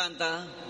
ಅಂತ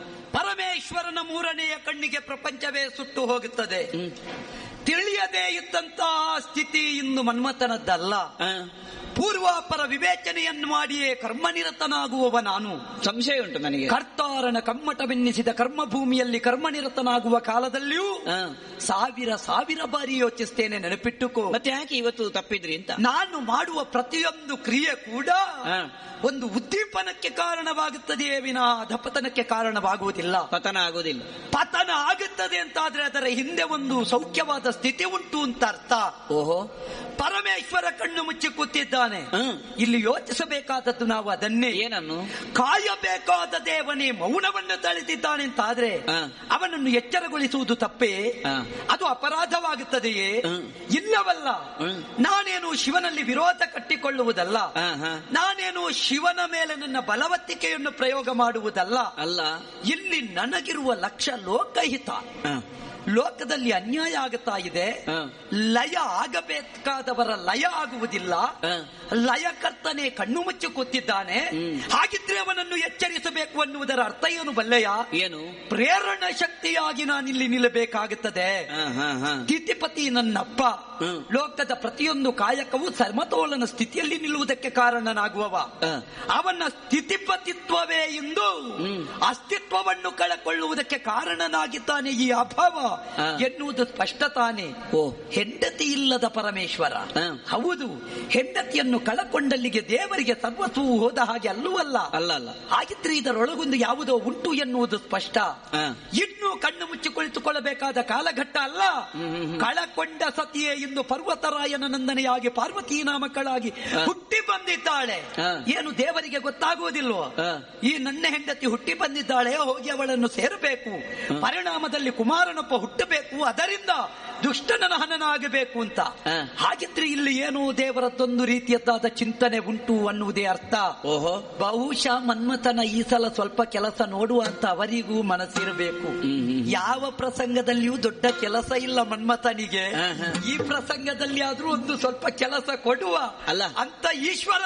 ಪರಮೇಶ್ವರನ ಮೂರನೆಯ ಕಣ್ಣಿಗೆ ಪ್ರಪಂಚವೇ ಸುಟ್ಟು ಹೋಗುತ್ತದೆ ಹ್ಮ್. ತಿಳಿಯದೇ ಇದ್ದಂತಹ ಸ್ಥಿತಿ ಇಂದು ಮನ್ಮಥನದ್ದಲ್ಲ ಆ, ಪೂರ್ವಾಪರ ವಿವೇಚನೆಯನ್ನು ಮಾಡಿಯೇ ಕರ್ಮನಿರತನಾಗುವವ ನಾನು ಸಂಶಯ ಉಂಟು ನನಗೆ ಕರ್ತಾರನ ಕಮ್ಮಟವೆನ್ನಿಸಿದ ಕರ್ಮಭೂಮಿಯಲ್ಲಿ ಕರ್ಮನಿರತನಾಗುವ ಕಾಲದಲ್ಲಿಯೂ ಆ, ಸಾವಿರ ಸಾವಿರ ಬಾರಿ ಯೋಚಿಸ್ತೇನೆ ನೆನಪಿಟ್ಟುಕೋ ಮತ್ತೆ ಯಾಕೆ ಇವತ್ತು ತಪ್ಪಿದ್ರಿ ಅಂತ ನಾನು ಮಾಡುವ ಪ್ರತಿಯೊಂದು ಕ್ರಿಯೆ ಕೂಡ ಆ, ಒಂದು ಉದ್ದೀಪನಕ್ಕೆ ಕಾರಣವಾಗುತ್ತದೆಯೇ ವಿನಾ ಅಧಪತನಕ್ಕೆ ಕಾರಣವಾಗುವುದಿಲ್ಲ ಪತನ ಆಗೋದಿಲ್ಲ ಪತನ ಆಗುತ್ತದೆ ಅಂತಾದ್ರೆ ಅದರ ಹಿಂದೆ ಒಂದು ಸೌಖ್ಯವಾದ ಸ್ಥಿತಿ ಉಂಟು ಅಂತ ಅರ್ಥ ಓಹೋ ಪರಮೇಶ್ವರ ಕಣ್ಣು ಮುಚ್ಚಿ ಕೂತಿದ್ದಾನೆ ಹ್ಮ್. ಇಲ್ಲಿ ಯೋಚಿಸಬೇಕಾದದ್ದು ನಾವು ಅದನ್ನೇ ಏನನ್ನು ಕಾಯಬೇಕಾದ ದೇವನೇ ಮೌನವನ್ನು ತಳೆದಿದ್ದಾನೆ ಅಂತಾದ್ರೆ ಹಾ. ಅವನನ್ನು ಎಚ್ಚರಗೊಳಿಸುವುದು ತಪ್ಪೇ ಹಾ. ಅದು ಅಪರಾಧವಾಗುತ್ತದೆಯೇ ಹ್ಮ್. ಇಲ್ಲವಲ್ಲ ಹ್ಮ್. ನಾನೇನು ಶಿವನಲ್ಲಿ ವಿರೋಧ ಕಟ್ಟಿಕೊಳ್ಳುವುದಲ್ಲ ಹಾ, ಹಾ. ನಾನೇನು ಶಿವನ ಮೇಲೆ ನನ್ನ ಬಲವತ್ತಿಕೆಯನ್ನು ಪ್ರಯೋಗ ಮಾಡುವುದಲ್ಲ ಅಲ್ಲ ಇಲ್ಲಿ ನನಗಿರುವ ಲಕ್ಷ್ಯ ಲೋಕಹಿತ ಆ, ಲೋಕದಲ್ಲಿ ಅನ್ಯಾಯ ಆಗುತ್ತಾ ಇದೆ ಹಾ. ಲಯ ಆಗಬೇಕಾದವರ ಲಯ ಆಗುವುದಿಲ್ಲ ಹಾ. ಲಯಕರ್ತನೆ ಕಣ್ಣು ಮುಚ್ಚಿ ಕೂತಿದ್ದಾನೆ ಹ್ಮ್. ಹಾಗಿದ್ರೆ ಅವನನ್ನು ಎಚ್ಚರಿಸಬೇಕು ಅನ್ನುವುದರ ಅರ್ಥ ಏನು ಬಲ್ಲೆಯ ಏನು ಪ್ರೇರಣ ಶಕ್ತಿಯಾಗಿ ನಾನಿಲ್ಲಿ ನಿಲ್ಲಬೇಕಾಗುತ್ತದೆ ಆ, ಹಾ, ಹಾ. ಸ್ಥಿತಿಪತಿ ನನ್ನಪ್ಪ ಹ್ಮ್. ಲೋಕದ ಪ್ರತಿಯೊಂದು ಕಾಯಕವು ಸಮತೋಲನ ಸ್ಥಿತಿಯಲ್ಲಿ ನಿಲ್ಲುವುದಕ್ಕೆ ಕಾರಣನಾಗುವವ ಆ. ಅವನ ಸ್ಥಿತಿಪತಿತ್ವವೇ ಇಂದು ಹ್ಮ್. ಅಸ್ತಿತ್ವವನ್ನು ಕಳಕೊಳ್ಳುವುದಕ್ಕೆ ಕಾರಣನಾಗಿದ್ದಾನೆ ಈ ಅಭಾವ ಆ. ಎನ್ನುವುದು ಸ್ಪಷ್ಟ ತಾನೆ ಓ ಹೆಂಡತಿ ಇಲ್ಲದ ಪರಮೇಶ್ವರ ಆ. ಹೌದು ಹೆಂಡತಿಯನ್ನು ಕಳಕೊಂಡಲ್ಲಿಗೆ ದೇವರಿಗೆ ಸರ್ವಸ್ವವು ಹೋದ ಹಾಗೆ ಅಲ್ಲವಲ್ಲ ಅಲ್ಲ ಅಲ್ಲ ಹಾಗಿದ್ರೆ ಇದರೊಳಗೊಂದು ಯಾವುದೋ ಉಂಟು ಎನ್ನುವುದು ಸ್ಪಷ್ಟ ಆ. ಇನ್ನು ಕಣ್ಣು ಮುಚ್ಚಿ ಕುಳಿತುಕೊಳ್ಳಬೇಕಾದ ಕಾಲಘಟ್ಟ ಅಲ್ಲ ಹ್ಮ್, ಹ್ಮ್, ಹ್ಮ್. ಕಳಕೊಂಡ ಸತಿಯೇ ಇಂದು ಪರ್ವತರಾಯನ ನಂದನೆಯಾಗಿ ಪಾರ್ವತೀ ನಾಮಕಳಾಗಿ ಆ. ಹುಟ್ಟಿ ಬಂದಿದ್ದಾಳೆ ಆ. ಏನು ದೇವರಿಗೆ ಗೊತ್ತಾಗುವುದಿಲ್ವೋ ಆ. ಈ ನನ್ನ ಹೆಂಡತಿ ಹುಟ್ಟಿ ಬಂದಿದ್ದಾಳೆ ಹೋಗಿ ಅವಳನ್ನು ಸೇರಬೇಕು ಪರಿಣಾಮದಲ್ಲಿ ಕುಮಾರನೊಬ್ಬ ಹುಟ್ಟಬೇಕು ಅದರಿಂದ ದುಷ್ಟನ ಹನನಾಗಬೇಕು ಅಂತ ಆ. ಹಾಗಿದ್ರೆ ಇಲ್ಲಿ ಏನು ದೇವರದ್ದೊಂದು ರೀತಿಯದ್ದಾದ ಚಿಂತನೆ ಉಂಟು ಅನ್ನುವುದೇ ಅರ್ಥ ಓಹೋ ಬಹುಶಃ ಮನ್ಮಥನ ಈ ಸಲ ಸ್ವಲ್ಪ ಕೆಲಸ ನೋಡುವ ಅಂತ ಅವರಿಗೂ ಮನಸ್ಸಿರಬೇಕು ಹ್ಮ್, ಹ್ಮ್. ಯಾವ ಪ್ರಸಂಗದಲ್ಲಿಯೂ ದೊಡ್ಡ ಕೆಲಸ ಇಲ್ಲ ಮನ್ಮಥನಿಗೆ ಹಾ, ಹಾ. ಈ ಪ್ರಸಂಗದಲ್ಲಿ ಆದ್ರೂ ಒಂದು ಸ್ವಲ್ಪ ಕೆಲಸ ಕೊಡುವ ಅಲ್ಲ. ಅಂತ ಈಶ್ವರ